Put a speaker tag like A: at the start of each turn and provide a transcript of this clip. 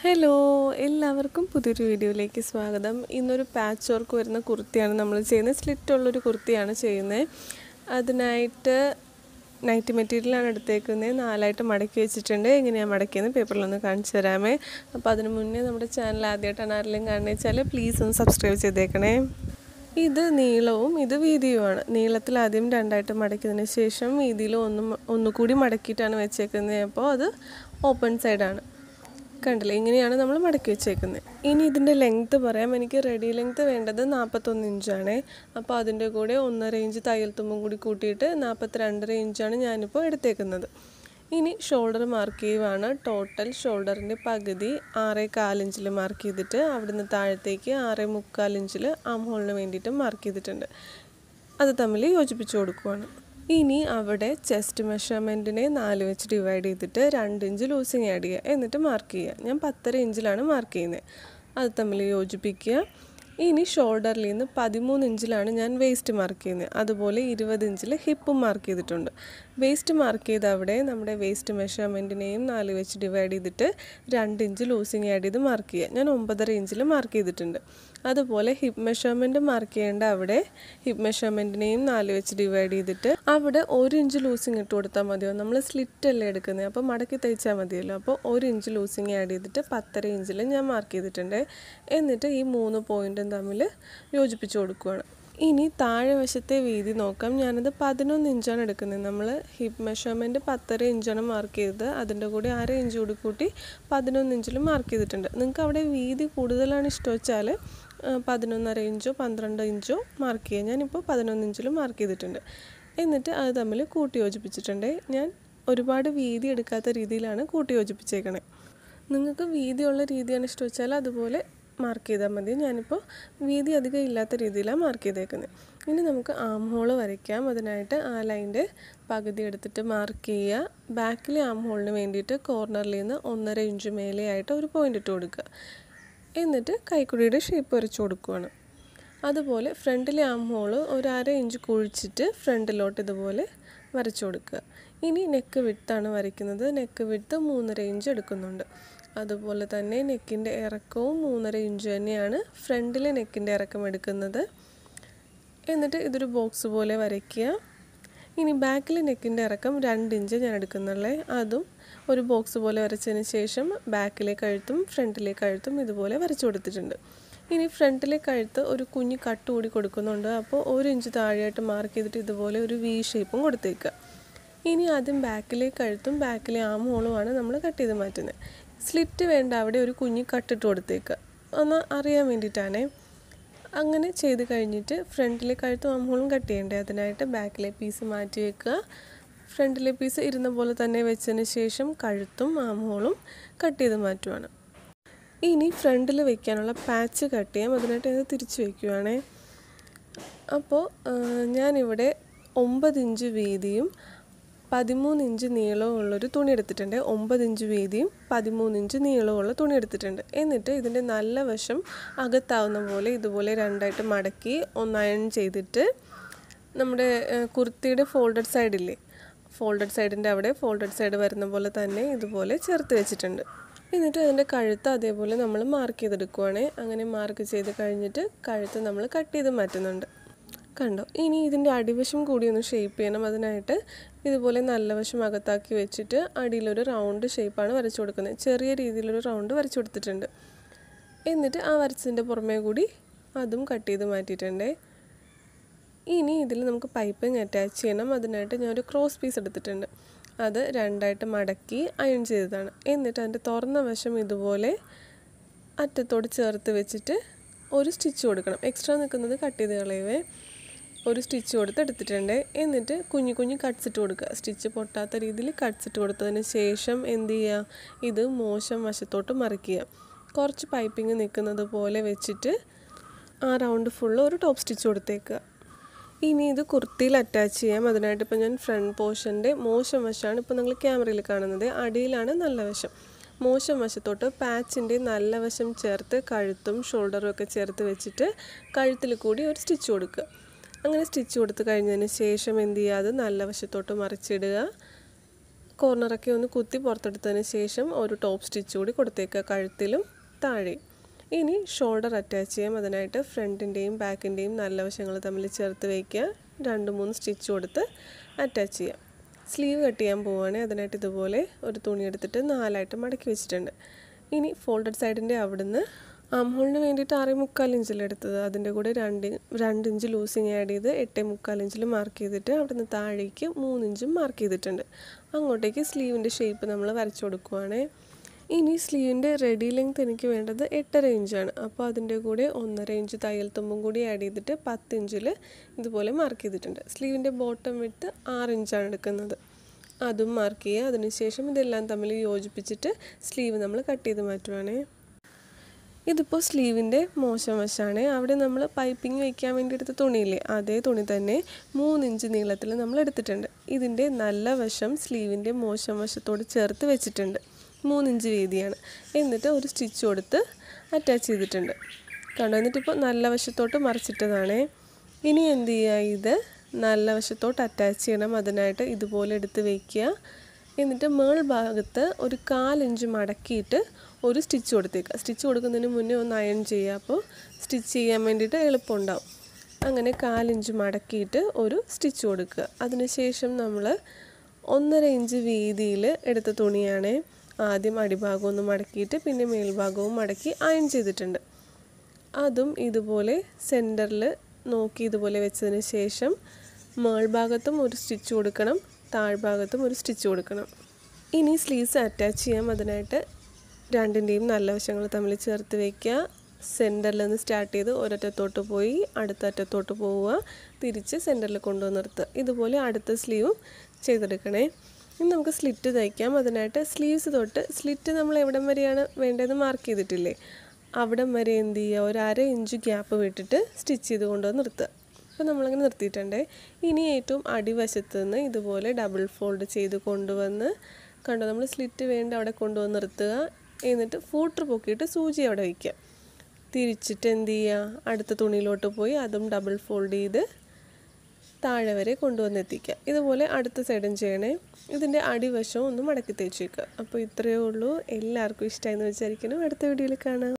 A: hello എല്ലാവർക്കും പുതിയൊരു വീഡിയോയിലേക്ക് സ്വാഗതം ഇന്നൊരു പാച്ച് വർക്ക് വരുന്ന കുർത്തിയാണ് നമ്മൾ ചെയ്യുന്നത് സ്ലിറ്റ് ഉള്ളൊരു കുർത്തിയാണ് ചെയ്യുന്നത് അതിനായിട്ട് നൈറ്റ് മെറ്റീരിയലാണ് എടുത്തേക്കുന്നത് നാലായിട്ട് മടക്കി വെച്ചിട്ടുണ്ട് എങ്ങനെയാണ് മടക്കിയെന്ന് പേപ്പറിലൊന്ന് കാണിച്ചു തരാമേ അപ്പോൾ അതിന് മുന്നേ നമ്മുടെ ചാനൽ ആദ്യമായിട്ടാണ് ആരെങ്കിലും കാണുന്നത് വെച്ചാൽ പ്ലീസ് ഒന്ന് സബ്സ്ക്രൈബ് ചെയ്തേക്കണേ ഇത് നീളവും ഇത് വീതിയുമാണ് നീളത്തിൽ ആദ്യം രണ്ടായിട്ട് മടക്കിയതിന് ശേഷം വീതിയിൽ ഒന്നും ഒന്നുകൂടി മടക്കിയിട്ടാണ് വെച്ചേക്കുന്നത് അപ്പോൾ അത് ഓപ്പൺ സൈഡാണ് കണ്ടില്ലേ ഇങ്ങനെയാണ് നമ്മൾ മടക്കി വെച്ചേക്കുന്നത് ഇനി ഇതിൻ്റെ ലെങ്ത്ത് പറയാം എനിക്ക് റെഡി ലെങ്ത്ത് വേണ്ടത് നാൽപ്പത്തൊന്ന് ഇഞ്ചാണേ അപ്പോൾ അതിൻ്റെ കൂടെ ഒന്നര ഇഞ്ച് തയ്യൽ തുമ്പും കൂടി കൂട്ടിയിട്ട് നാൽപ്പത്തിരണ്ടര ഇഞ്ചാണ് ഞാനിപ്പോൾ എടുത്തേക്കുന്നത് ഇനി ഷോൾഡർ മാർക്ക് ചെയ്യുവാണ് ടോട്ടൽ ഷോൾഡറിൻ്റെ പകുതി ആറേ കാലിഞ്ചിൽ മാർക്ക് ചെയ്തിട്ട് അവിടുന്ന് താഴത്തേക്ക് ആറേ മുക്കാൽ ഇഞ്ചിൽ ആം ഹോളിന് വേണ്ടിയിട്ട് മാർക്ക് ചെയ്തിട്ടുണ്ട് അത് തമ്മിൽ യോജിപ്പിച്ച് കൊടുക്കുവാണ് ഇനി അവിടെ ചെസ്റ്റ് മെഷർമെൻറ്റിനെ നാല് വെച്ച് ഡിവൈഡ് ചെയ്തിട്ട് രണ്ട് ഇഞ്ച് ലൂസിങ് ആഡ് ചെയ്യുക എന്നിട്ട് മാർക്ക് ചെയ്യുക ഞാൻ പത്തര ഇഞ്ചിലാണ് മാർക്ക് ചെയ്യുന്നത് അത് തമ്മിൽ യോജിപ്പിക്കുക ഇനി ഷോൾഡറിൽ നിന്ന് പതിമൂന്ന് ഇഞ്ചിലാണ് ഞാൻ വേസ്റ്റ് മാർക്ക് ചെയ്യുന്നത് അതുപോലെ ഇരുപത് ഇഞ്ചിൽ ഹിപ്പും മാർക്ക് ചെയ്തിട്ടുണ്ട് വേസ്റ്റ് മാർക്ക് ചെയ്ത് അവിടെ നമ്മുടെ വേസ്റ്റ് മെഷർമെൻറ്റിനെയും നാല് വെച്ച് ഡിവൈഡ് ചെയ്തിട്ട് രണ്ട് ഇഞ്ച് ലൂസിങ് ആഡ് ചെയ്ത് മാർക്ക് ചെയ്യുക ഞാൻ ഒമ്പതര ഇഞ്ചിൽ മാർക്ക് ചെയ്തിട്ടുണ്ട് അതുപോലെ ഹിപ്പ് മെഷർമെൻറ്റ് മാർക്ക് ചെയ്യേണ്ട അവിടെ ഹിപ്പ് മെഷർമെൻറ്റിനെയും നാല് വെച്ച് ഡിവൈഡ് ചെയ്തിട്ട് അവിടെ ഒരു ഇഞ്ച് ലൂസിങ് ഇട്ട് കൊടുത്താൽ മതിയോ നമ്മൾ സ്ലിറ്റ് അല്ലേ എടുക്കുന്നത് അപ്പോൾ മടക്കി തയ്ച്ചാൽ മതിയല്ലോ അപ്പോൾ ഒരു ഇഞ്ച് ലൂസിങ് ആഡ് ചെയ്തിട്ട് പത്തര ഇഞ്ചിൽ ഞാൻ മാർക്ക് ചെയ്തിട്ടുണ്ട് എന്നിട്ട് ഈ മൂന്ന് പോയിൻറ്റും തമ്മിൽ യോജിപ്പിച്ച് കൊടുക്കുകയാണ് ഇനി താഴെ വശത്തെ വീതി നോക്കാം ഞാനത് പതിനൊന്ന് ഇഞ്ചാണ് എടുക്കുന്നത് നമ്മൾ ഹിപ്പ് മെഷർമെൻറ്റ് പത്തര ഇഞ്ചാണ് മാർക്ക് ചെയ്തത് അതിൻ്റെ കൂടെ അര ഇഞ്ച് കൂടി കൂട്ടി പതിനൊന്ന് ഇഞ്ചിൽ മാർക്ക് ചെയ്തിട്ടുണ്ട് നിങ്ങൾക്ക് അവിടെ വീതി കൂടുതലാണ് ഇഷ്ടം വെച്ചാൽ പതിനൊന്നര ഇഞ്ചോ പന്ത്രണ്ട് ഇഞ്ചോ മാർക്ക് ചെയ്യുക ഞാനിപ്പോൾ പതിനൊന്ന് ഇഞ്ചിൽ മാർക്ക് ചെയ്തിട്ടുണ്ട് എന്നിട്ട് അത് തമ്മിൽ കൂട്ടി യോജിപ്പിച്ചിട്ടുണ്ട് ഞാൻ ഒരുപാട് വീതി എടുക്കാത്ത രീതിയിലാണ് കൂട്ടി യോജിപ്പിച്ചേക്കണേ നിങ്ങൾക്ക് വീതിയുള്ള രീതിയാണ് ഇഷ്ടം വെച്ചാൽ അതുപോലെ മാർക്ക് ചെയ്താൽ മതി ഞാനിപ്പോൾ വീതി അധികം ഇല്ലാത്ത രീതിയിലാണ് മാർക്ക് ചെയ്തേക്കുന്നത് ഇനി നമുക്ക് ആം ഹോള് വരയ്ക്കാം അതിനായിട്ട് ആ ലൈൻ്റെ പകുതി എടുത്തിട്ട് മാർക്ക് ചെയ്യുക ബാക്കിലെ ആം ഹോളിന് വേണ്ടിയിട്ട് കോർണറിൽ നിന്ന് ഒന്നര ഇഞ്ച് മേലെയായിട്ട് ഒരു പോയിൻ്റ് ഇട്ട് കൊടുക്കുക എന്നിട്ട് കൈക്കുടിയുടെ ഷേപ്പ് വരച്ചു കൊടുക്കുകയാണ് അതുപോലെ ഫ്രണ്ടിലെ ആം ഹോള് ഒരു അര ഇഞ്ച് കുഴിച്ചിട്ട് ഫ്രണ്ടിലോട്ട് ഇതുപോലെ വരച്ചു കൊടുക്കുക ഇനി നെക്ക് വിട്ടാണ് വരയ്ക്കുന്നത് നെക്ക് വിട്ട് മൂന്നര ഇഞ്ച് എടുക്കുന്നുണ്ട് അതുപോലെ തന്നെ നെക്കിൻ്റെ ഇറക്കവും മൂന്നര ഇഞ്ച് തന്നെയാണ് ഫ്രണ്ടിലെ നെക്കിൻ്റെ ഇറക്കം എടുക്കുന്നത് എന്നിട്ട് ഇതൊരു ബോക്സ് പോലെ വരയ്ക്കുക ഇനി ബാക്കിലെ നെക്കിൻ്റെ ഇറക്കം രണ്ട് ഇഞ്ച് ഞാൻ എടുക്കുന്നുള്ളേ അതും ഒരു ബോക്സ് പോലെ വരച്ചതിന് ശേഷം ബാക്കിലെ കഴുത്തും ഫ്രണ്ടിലെ കഴുത്തും ഇതുപോലെ വരച്ചു കൊടുത്തിട്ടുണ്ട് ഇനി ഫ്രണ്ടിലെ കഴുത്ത് ഒരു കുഞ്ഞ് കട്ട് കൂടി കൊടുക്കുന്നുണ്ട് അപ്പോൾ ഒരു ഇഞ്ച് താഴെയായിട്ട് മാർക്ക് ചെയ്തിട്ട് ഇതുപോലെ ഒരു വി ഷേപ്പും കൊടുത്തേക്കുക ഇനി ആദ്യം ബാക്കിലെ കഴുത്തും ബാക്കിലെ ആം ഹോളുമാണ് നമ്മൾ കട്ട് ചെയ്ത് മാറ്റുന്നത് സ്ലിറ്റ് വേണ്ട അവിടെ ഒരു കുഞ്ഞ് കട്ടിട്ട് കൊടുത്തേക്കുക ഒന്ന് അറിയാൻ വേണ്ടിയിട്ടാണേ അങ്ങനെ ചെയ്ത് കഴിഞ്ഞിട്ട് ഫ്രണ്ടിലെ കഴുത്തും ആം ഹോളും കട്ട് ചെയ്യണ്ടേ അതിനായിട്ട് ബാക്കിലെ പീസ് മാറ്റി വെക്കുക ഫ്രണ്ടിലെ പീസ് ഇരുന്ന പോലെ തന്നെ വെച്ചതിന് ശേഷം കഴുത്തും ആം ഹോളും കട്ട് ചെയ്ത് മാറ്റുവാണ് ഇനി ഫ്രണ്ടിൽ വെക്കാനുള്ള പാച്ച് കട്ട് ചെയ്യാം അതിനായിട്ട് ഇത് തിരിച്ച് വയ്ക്കുവാണേ അപ്പോൾ ഞാനിവിടെ ഒമ്പത് ഇഞ്ച് വീതിയും പതിമൂന്ന് ഇഞ്ച് നീളവും ഉള്ളൊരു തുണി എടുത്തിട്ടുണ്ട് ഒമ്പത് ഇഞ്ച് വീതിയും പതിമൂന്ന് ഇഞ്ച് നീളമുള്ള തുണി എടുത്തിട്ടുണ്ട് എന്നിട്ട് ഇതിൻ്റെ നല്ല വശം അകത്താവുന്ന പോലെ ഇതുപോലെ രണ്ടായിട്ട് മടക്കി ഒന്ന് അയൺ ചെയ്തിട്ട് നമ്മുടെ കുർത്തിയുടെ ഫോൾഡഡ് സൈഡില്ലേ ഫോൾഡഡ് സൈഡിൻ്റെ അവിടെ ഫോൾഡഡ് സൈഡ് വരുന്ന പോലെ തന്നെ ഇതുപോലെ ചേർത്ത് വെച്ചിട്ടുണ്ട് എന്നിട്ട് അതിൻ്റെ കഴുത്ത് അതേപോലെ നമ്മൾ മാർക്ക് ചെയ്തെടുക്കുവാണേ അങ്ങനെ മാർക്ക് ചെയ്ത് കഴിഞ്ഞിട്ട് കഴുത്ത് നമ്മൾ കട്ട് ചെയ്ത് മാറ്റുന്നുണ്ട് കണ്ടോ ഇനി ഇതിൻ്റെ അടിവശം കൂടി ഒന്ന് ഷേപ്പ് ചെയ്യണം അതിനായിട്ട് ഇതുപോലെ നല്ല വശം അകത്താക്കി വെച്ചിട്ട് അടിയിലൊരു റൗണ്ട് ഷേപ്പാണ് വരച്ചു കൊടുക്കുന്നത് ചെറിയ രീതിയിലൊരു റൗണ്ട് വരച്ചു കൊടുത്തിട്ടുണ്ട് എന്നിട്ട് ആ വരച്ചതിൻ്റെ പുറമേ കൂടി അതും കട്ട് ചെയ്ത് മാറ്റിയിട്ടുണ്ടേ ഇനി ഇതിൽ നമുക്ക് പൈപ്പിങ് അറ്റാച്ച് ചെയ്യണം അതിനായിട്ട് ഞാനൊരു ക്രോസ് പീസ് എടുത്തിട്ടുണ്ട് അത് രണ്ടായിട്ട് മടക്കി അയൺ ചെയ്തതാണ് എന്നിട്ട് അതിൻ്റെ തുറന്ന വശം ഇതുപോലെ അറ്റത്തോട് ചേർത്ത് വെച്ചിട്ട് ഒരു സ്റ്റിച്ച് കൊടുക്കണം എക്സ്ട്രാ നിൽക്കുന്നത് കട്ട് ചെയ്ത് കളയുവേ ഒരു സ്റ്റിച്ച് കൊടുത്ത് എടുത്തിട്ടുണ്ട് എന്നിട്ട് കുഞ്ഞു കുഞ്ഞു കട്ട്സ് ഇട്ട് കൊടുക്കുക സ്റ്റിച്ച് പൊട്ടാത്ത രീതിയിൽ കട്ട്സ് ഇട്ട് കൊടുത്തതിന് ശേഷം എന്ത് ചെയ്യുക ഇത് മോശം വശത്തോട്ട് മറിക്കുക കുറച്ച് പൈപ്പിങ് നിൽക്കുന്നത് പോലെ വെച്ചിട്ട് ആ റൗണ്ട് ഫുള്ള് ഒരു ടോപ്പ് സ്റ്റിച്ച് കൊടുത്തേക്കുക ഇനി ഇത് കുർത്തിയിൽ അറ്റാച്ച് ചെയ്യാം അതിനായിട്ട് ഇപ്പോൾ ഞാൻ ഫ്രണ്ട് പോർഷൻ്റെ മോശം വശമാണ് ഇപ്പോൾ നിങ്ങൾ ക്യാമറയിൽ കാണുന്നത് അടിയിലാണ് നല്ല വശം മോശം വശത്തോട്ട് പാച്ചിൻ്റെ നല്ല വശം ചേർത്ത് കഴുത്തും ഷോൾഡറും ഒക്കെ ചേർത്ത് വെച്ചിട്ട് കഴുത്തിൽ കൂടി ഒരു സ്റ്റിച്ച് കൊടുക്കുക അങ്ങനെ സ്റ്റിച്ച് കൊടുത്ത് കഴിഞ്ഞതിന് ശേഷം എന്ത് ചെയ്യുക അത് നല്ല വശത്തോട്ട് മറിച്ചിടുക കോർണറൊക്കെ ഒന്ന് കുത്തി പുറത്തെടുത്തതിന് ശേഷം ഒരു ടോപ്പ് സ്റ്റിച്ച് കൂടി കൊടുത്തേക്കുക കഴുത്തിലും താഴെ ഇനി ഷോൾഡർ അറ്റാച്ച് ചെയ്യാം അതിനായിട്ട് ഫ്രണ്ടിൻ്റെയും ബാക്കിൻ്റെയും നല്ല വശങ്ങൾ തമ്മിൽ ചേർത്ത് വയ്ക്കുക രണ്ട് മൂന്ന് സ്റ്റിച്ച് കൊടുത്ത് അറ്റാച്ച് ചെയ്യാം സ്ലീവ് കട്ട് ചെയ്യാൻ പോവുകയാണെങ്കിൽ അതിനായിട്ട് ഇതുപോലെ ഒരു തുണി എടുത്തിട്ട് നാലായിട്ട് മടക്കി വെച്ചിട്ടുണ്ട് ഇനി ഫോൾഡഡ് സൈഡിൻ്റെ അവിടുന്ന് ആം ഹോളിന് വേണ്ടിയിട്ട് ആറേ മുക്കാൽ ഇഞ്ചിലെടുത്തത് അതിൻ്റെ കൂടെ രണ്ട് രണ്ട് ഇഞ്ച് ലൂസിങ് ആഡ് ചെയ്ത് എട്ടേ മുക്കാൽ ഇഞ്ചിൽ മാർക്ക് ചെയ്തിട്ട് അവിടുന്ന് താഴേക്ക് മൂന്നിഞ്ചും മാർക്ക് ചെയ്തിട്ടുണ്ട് അങ്ങോട്ടേക്ക് സ്ലീവിൻ്റെ ഷേപ്പ് നമ്മൾ വരച്ചു കൊടുക്കുവാണ് ഇനി സ്ലീവിൻ്റെ റെഡി ലെങ്ത് എനിക്ക് വേണ്ടത് എട്ടര ഇഞ്ചാണ് അപ്പോൾ അതിൻ്റെ കൂടെ ഒന്നര ഇഞ്ച് തയ്യൽ തുമ്പും കൂടി ആഡ് ചെയ്തിട്ട് പത്ത് ഇഞ്ചിൽ ഇതുപോലെ മാർക്ക് ചെയ്തിട്ടുണ്ട് സ്ലീവിൻ്റെ ബോട്ടം വിട്ട് ആറ് ഇഞ്ചാണ് എടുക്കുന്നത് അതും മാർക്ക് ചെയ്യുക അതിനുശേഷം ഇതെല്ലാം തമ്മിൽ യോജിപ്പിച്ചിട്ട് സ്ലീവ് നമ്മൾ കട്ട് ചെയ്ത് മാറ്റുവാണേ ഇതിപ്പോൾ സ്ലീവിൻ്റെ മോശം വശമാണ് അവിടെ നമ്മൾ പൈപ്പിംഗ് വയ്ക്കാൻ വേണ്ടി എടുത്ത തുണിയില്ലേ അതേ തുണി തന്നെ മൂന്നിഞ്ച് നീളത്തിൽ നമ്മൾ എടുത്തിട്ടുണ്ട് ഇതിൻ്റെ നല്ല വശം സ്ലീവിൻ്റെ മോശം വശത്തോട് ചേർത്ത് വെച്ചിട്ടുണ്ട് മൂന്നിഞ്ച് വീതിയാണ് എന്നിട്ട് ഒരു സ്റ്റിച്ച് കൊടുത്ത് അറ്റാച്ച് ചെയ്തിട്ടുണ്ട് കണ്ടോ എന്നിട്ടിപ്പോൾ നല്ല വശത്തോട്ട് മറിച്ചിട്ടതാണേ ഇനി എന്ത് ചെയ്യുക ഇത് നല്ല വശത്തോട്ട് അറ്റാച്ച് ചെയ്യണം അതിനായിട്ട് ഇതുപോലെ എടുത്ത് വയ്ക്കുക എന്നിട്ട് മേൾ ഭാഗത്ത് ഒരു കാലിഞ്ച് മടക്കിയിട്ട് ഒരു സ്റ്റിച്ച് കൊടുത്തേക്കുക സ്റ്റിച്ച് കൊടുക്കുന്നതിന് മുന്നേ ഒന്ന് അയൺ ചെയ്യുക അപ്പോൾ സ്റ്റിച്ച് ചെയ്യാൻ വേണ്ടിയിട്ട് എളുപ്പമുണ്ടാവും അങ്ങനെ കാലിഞ്ച് മടക്കിയിട്ട് ഒരു സ്റ്റിച്ച് കൊടുക്കുക അതിനുശേഷം നമ്മൾ ഒന്നര ഇഞ്ച് വീതിയിൽ എടുത്ത തുണിയാണ് ആദ്യം അടിഭാഗം ഒന്ന് മടക്കിയിട്ട് പിന്നെ മേൽഭാഗവും മടക്കി അയൺ ചെയ്തിട്ടുണ്ട് അതും ഇതുപോലെ സെൻറ്ററിൽ നോക്കി ഇതുപോലെ വെച്ചതിന് ശേഷം മേൾഭാഗത്തും ഒരു സ്റ്റിച്ച് കൊടുക്കണം താഴ്ഭാഗത്തും ഒരു സ്റ്റിച്ച് കൊടുക്കണം ഇനി സ്ലീവ്സ് അറ്റാച്ച് ചെയ്യാം അതിനായിട്ട് രണ്ടിൻ്റെയും നല്ല വശങ്ങൾ തമ്മിൽ ചേർത്ത് വയ്ക്കുക സെൻറ്ററിൽ നിന്ന് സ്റ്റാർട്ട് ചെയ്ത് ഒരറ്റത്തോട്ട് പോയി അടുത്ത അറ്റത്തോട്ട് പോവുക തിരിച്ച് സെൻറ്ററിൽ കൊണ്ടുവന്ന് നിർത്തുക ഇതുപോലെ അടുത്ത സ്ലീവും ചെയ്തെടുക്കണേ ഇനി നമുക്ക് സ്ലിറ്റ് തയ്ക്കാം അതിനായിട്ട് സ്ലീവ്സ് തൊട്ട് സ്ലിറ്റ് നമ്മൾ എവിടം വരെയാണ് വേണ്ടതെന്ന് മാർക്ക് ചെയ്തിട്ടില്ലേ അവിടം വരെ എന്ത് ചെയ്യുക ഒരു അര ഇഞ്ച് ഗ്യാപ്പ് വിട്ടിട്ട് സ്റ്റിച്ച് ചെയ്ത് കൊണ്ടുവന്ന് നിർത്തുക അപ്പോൾ നമ്മളങ്ങനെ നിർത്തിയിട്ടുണ്ട് ഇനി ഏറ്റവും അടിവശത്ത് നിന്ന് ഇതുപോലെ ഡബിൾ ഫോൾഡ് ചെയ്ത് കൊണ്ടുവന്ന് കണ്ടോ നമ്മൾ സ്ലിറ്റ് വേണ്ട അവിടെ കൊണ്ടുവന്ന് നിർത്തുക എന്നിട്ട് ഫൂട്ടർ പൊക്കിയിട്ട് സൂചി അവിടെ വയ്ക്കുക തിരിച്ചിട്ട് എന്ത് ചെയ്യുക അടുത്ത തുണിയിലോട്ട് പോയി അതും ഡബിൾ ഫോൾഡ് ചെയ്ത് താഴെ വരെ കൊണ്ടുവന്ന് എത്തിക്കുക ഇതുപോലെ അടുത്ത സൈഡും ചെയ്യണേ ഇതിൻ്റെ അടിവശവും ഒന്ന് മടക്കി തേച്ച് വയ്ക്കുക അപ്പോൾ ഇത്രയേ ഉള്ളൂ എല്ലാവർക്കും ഇഷ്ടമായി എന്ന് വിചാരിക്കുന്നു അടുത്ത വീഡിയോയിൽ കാണാം